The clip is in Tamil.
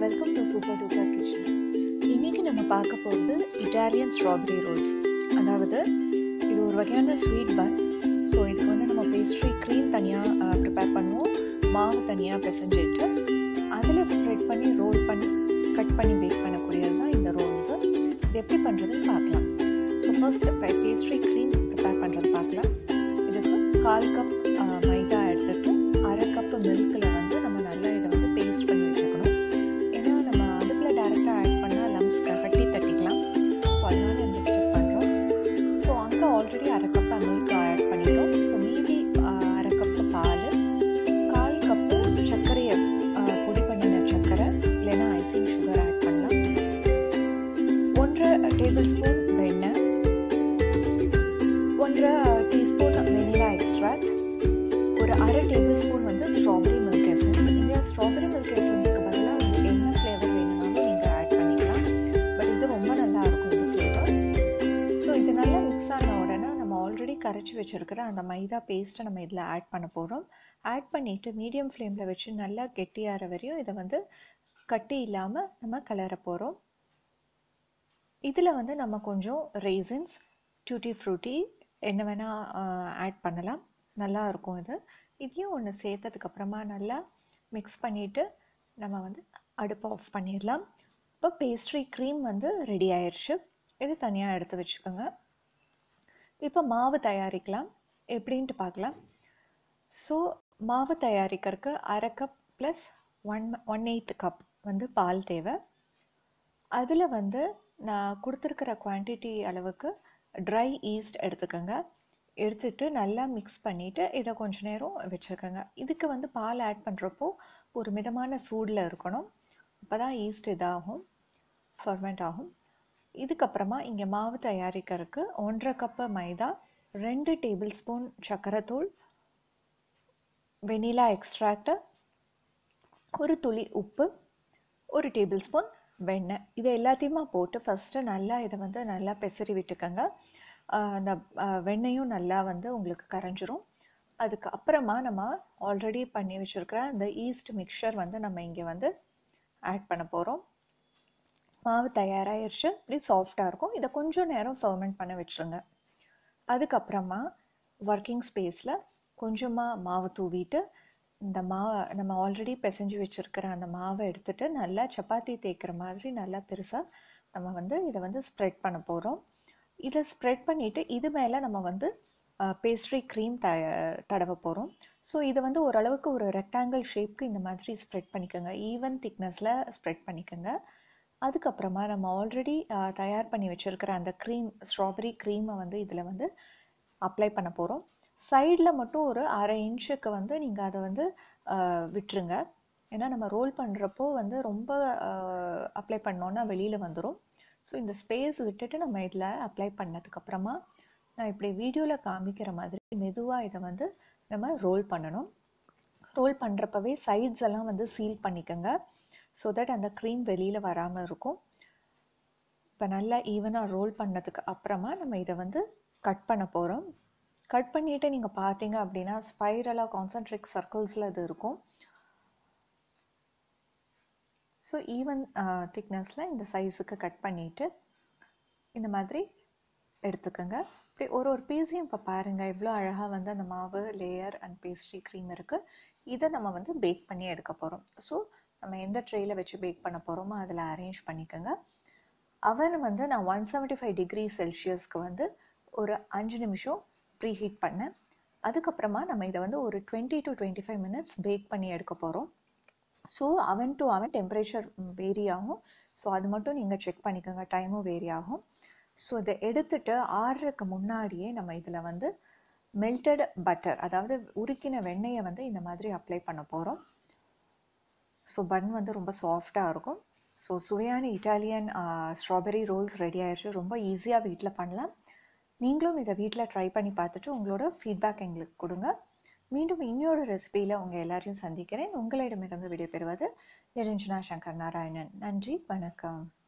welcome to super duper kitchen இன்றைக்கி நம்ம பார்க்க போகிறது இட்டாலியன் ஸ்ட்ராபெரி ரோல்ஸ் அதாவது இது ஒரு வகையான ஸ்வீட் பன் ஸோ இதுக்கு வந்து நம்ம பேஸ்ட்ரி க்ரீம் தனியாக ப்ரிப்பேர் பண்ணுவோம் மாவு தனியாக பிசைஞ்சிட்டு அதில் ஸ்ப்ரெட் பண்ணி ரோல் பண்ணி கட் பண்ணி பேக் பண்ணக்கூடியது தான் இந்த ரோல்ஸு இது எப்படி பண்ணுறதுன்னு பார்க்கலாம் so first pastry cream prepare பண்ணுறது பார்க்கலாம் இதுக்கு கால் கப் மைதா எடுத்துட்டு அரை கப்பு மில்கில் வந்து நம்ம நல்லா இதை வந்து பேஸ்ட் பண்ணி வச்சுக்கணும் ஏன்னா நம்ம அடுப்பில் டேரெக்டாக ஆட் பண்ணால் லம்ஸ் கட்டி தட்டிக்கலாம் ஸோ அதனால இந்த ஸ்டெப் பண்ணுறோம் ஸோ அங்கே ஆல்ரெடி அரை கப்பு மில்க் ஆட் பண்ணிட்டோம் ஸோ மீதி அரை கப்பு பால் கால் கப்பு சர்க்கரையை பொடி பண்ணின சர்க்கரை இல்லைன்னா ஐசிங் சுகர் ஆட் பண்ணலாம் ஒன்றரை டேபிள் ஸ்பூன் வெண்ணெய் ஒன்றரை டீஸ்பூன் வெனிலா எக்ஸ்ட்ராக்ட் ஒரு அரை டேபிள் ஸ்பூன் வந்து ஸ்ட்ராபெரி மில்க் எசன்ஸ் இங்கே ஸ்ட்ராபெரி மில்க் எசன்ஸ்க்கு பதிலாக உங்களுக்கு என்ன ஃப்ளேவர் வேணும்னாலும் நீங்கள் ஆட் பண்ணிக்கலாம் பட் இது ரொம்ப நல்லா இருக்கும் இந்த ஃப்ளேவர் ஸோ இது நல்லா மிக்ஸ் ஆன உடனே நம்ம ஆல்ரெடி கரைச்சி வச்சுருக்கிற அந்த மைதா பேஸ்ட்டை நம்ம இதில் ஆட் பண்ண போகிறோம் ஆட் பண்ணிவிட்டு மீடியம் ஃப்ளேமில் வச்சு நல்லா கெட்டியாகிற வரையும் இதை வந்து கட்டி இல்லாமல் நம்ம கலர போகிறோம் இதில் வந்து நம்ம கொஞ்சம் ரெய்சின்ஸ் டியூட்டி ஃப்ரூட்டி என்ன வேணால் ஆட் பண்ணலாம் நல்லா இருக்கும் இது இதையும் ஒன்று சேர்த்ததுக்கப்புறமா நல்லா மிக்ஸ் பண்ணிவிட்டு நம்ம வந்து அடுப்பை ஆஃப் பண்ணிடலாம் இப்போ பேஸ்ட்ரி க்ரீம் வந்து ரெடி ஆயிடுச்சு இது தனியாக எடுத்து வச்சுக்கோங்க இப்போ மாவு தயாரிக்கலாம் எப்படின்ட்டு பார்க்கலாம் ஸோ மாவு தயாரிக்கிறதுக்கு அரை cup plus one one eighth cup வந்து பால் தேவை அதில் வந்து நான் கொடுத்துருக்கிற குவான்டிட்டி அளவுக்கு ட்ரை ஈஸ்ட் எடுத்துக்கோங்க எடுத்துட்டு நல்லா மிக்ஸ் பண்ணிவிட்டு இதை கொஞ்ச நேரம் வச்சுருக்கோங்க இதுக்கு வந்து பால் ஆட் பண்ணுறப்போ ஒரு மிதமான சூடில் இருக்கணும் அப்போ தான் ஈஸ்ட் இதாகும் ஃபர்மெண்ட் ஆகும் இதுக்கப்புறமா இங்கே மாவு தயாரிக்கிறதுக்கு ஒன்றரை கப்பு மைதா ரெண்டு டேபிள் ஸ்பூன் சர்க்கரைத்தூள் வெனிலா எக்ஸ்ட்ராக்டு ஒரு துளி உப்பு ஒரு டேபிள் ஸ்பூன் வெண்ணெய் இதை எல்லாத்தையுமா போட்டு ஃபஸ்ட்டு நல்லா இதை வந்து நல்லா பெசரி விட்டுக்கோங்க அந்த வெண்ணெயும் நல்லா வந்து உங்களுக்கு கரைஞ்சிரும் அதுக்கு அப்புறமா நம்ம ஆல்ரெடி பண்ணி வச்சுருக்கிற அந்த ஈஸ்ட் மிக்சர் வந்து நம்ம இங்கே வந்து ஆட் பண்ண போகிறோம் மாவு தயாராகிடுச்சு இது சாஃப்டாக இருக்கும் இதை கொஞ்சம் நேரம் ஃபர்மெண்ட் பண்ண வச்சுருங்க அதுக்கப்புறமா ஒர்க்கிங் ஸ்பேஸில் கொஞ்சமாக மாவு தூவிட்டு இந்த மாவை நம்ம ஆல்ரெடி பிசைஞ்சு வச்சுருக்கிற அந்த மாவை எடுத்துகிட்டு நல்லா சப்பாத்தி தேய்க்கிற மாதிரி நல்லா பெருசாக நம்ம வந்து இதை வந்து ஸ்ப்ரெட் பண்ண போகிறோம் இதை ஸ்ப்ரெட் பண்ணிவிட்டு இது மேலே நம்ம வந்து பேஸ்ட்ரி க்ரீம் த தடவ போகிறோம் ஸோ இதை வந்து ஓரளவுக்கு ஒரு ரெக்டாங்கிள் ஷேப்க்கு இந்த மாதிரி ஸ்ப்ரெட் பண்ணிக்கோங்க ஈவன் திக்னஸில் ஸ்ப்ரெட் பண்ணிக்கோங்க அதுக்கப்புறமா நம்ம ஆல்ரெடி தயார் பண்ணி வச்சுருக்கிற அந்த க்ரீம் ஸ்ட்ராபெரி க்ரீமை வந்து இதில் வந்து அப்ளை பண்ண போகிறோம் சைடில் மட்டும் ஒரு அரை இன்ச்சுக்கு வந்து நீங்கள் அதை வந்து விட்டுருங்க ஏன்னா நம்ம ரோல் பண்ணுறப்போ வந்து ரொம்ப அப்ளை பண்ணோன்னா வெளியில் வந்துடும் ஸோ இந்த ஸ்பேஸ் விட்டுட்டு நம்ம இதில் அப்ளை பண்ணதுக்கப்புறமா நான் இப்படி வீடியோவில் காமிக்கிற மாதிரி மெதுவாக இதை வந்து நம்ம ரோல் பண்ணணும் ரோல் பண்ணுறப்பவே சைட்ஸ் எல்லாம் வந்து சீல் பண்ணிக்கோங்க ஸோ தட் அந்த க்ரீம் வெளியில் வராமல் இருக்கும் இப்போ நல்லா ஈவனாக ரோல் பண்ணதுக்கு அப்புறமா நம்ம இதை வந்து கட் பண்ண போகிறோம் கட் பண்ணிவிட்டு நீங்கள் பார்த்தீங்க அப்படின்னா ஸ்பைரலாக கான்சன்ட்ரிக் சர்க்கிள்ஸில் இது இருக்கும் ஸோ ஈவன் திக்னஸில் இந்த சைஸுக்கு கட் பண்ணிவிட்டு இந்த மாதிரி எடுத்துக்கோங்க இப்படி ஒரு ஒரு பீஸையும் இப்போ பாருங்கள் எவ்வளோ அழகாக வந்து அந்த மாவு லேயர் அண்ட் பேஸ்ட்ரி க்ரீம் இருக்குது இதை நம்ம வந்து பேக் பண்ணி எடுக்க போகிறோம் ஸோ நம்ம எந்த ட்ரேயில் வச்சு பேக் பண்ண போகிறோமோ அதில் அரேஞ்ச் பண்ணிக்கோங்க அவன் வந்து நான் ஒன் செவன்ட்டி ஃபைவ் டிகிரி செல்சியஸ்க்கு வந்து ஒரு அஞ்சு நிமிஷம் ப்ரீ ஹீட் பண்ணேன் அதுக்கப்புறமா நம்ம இதை வந்து ஒரு twenty to twenty five minutes bake பண்ணி எடுக்க போகிறோம் ஸோ அவன் டு அவன் டெம்பரேச்சர் வேரி ஆகும் ஸோ அது மட்டும் நீங்கள் செக் பண்ணிக்கோங்க டைமும் வேரி ஆகும் ஸோ இதை எடுத்துட்டு ஆறுறதுக்கு முன்னாடியே நம்ம இதில் வந்து மெல்டட் பட்டர் அதாவது உருக்கின வெண்ணெயை வந்து இந்த மாதிரி அப்ளை பண்ண போகிறோம் ஸோ பன் வந்து ரொம்ப சாஃப்டாக இருக்கும் ஸோ சுவையான இட்டாலியன் ஸ்ட்ராபெரி ரோல்ஸ் ரெடி ஆயிடுச்சு ரொம்ப ஈஸியாக வீட்டில் பண்ணலாம் நீங்களும் இதை வீட்டில் ட்ரை பண்ணி பார்த்துட்டு உங்களோட ஃபீட்பேக் எங்களுக்கு கொடுங்க மீண்டும் இன்னொரு ரெசிபியில் உங்கள் எல்லாரையும் சந்திக்கிறேன் உங்களிடமிருந்து விடைபெறுவது நிரஞ்சனா சங்கர் நாராயணன் நன்றி வணக்கம்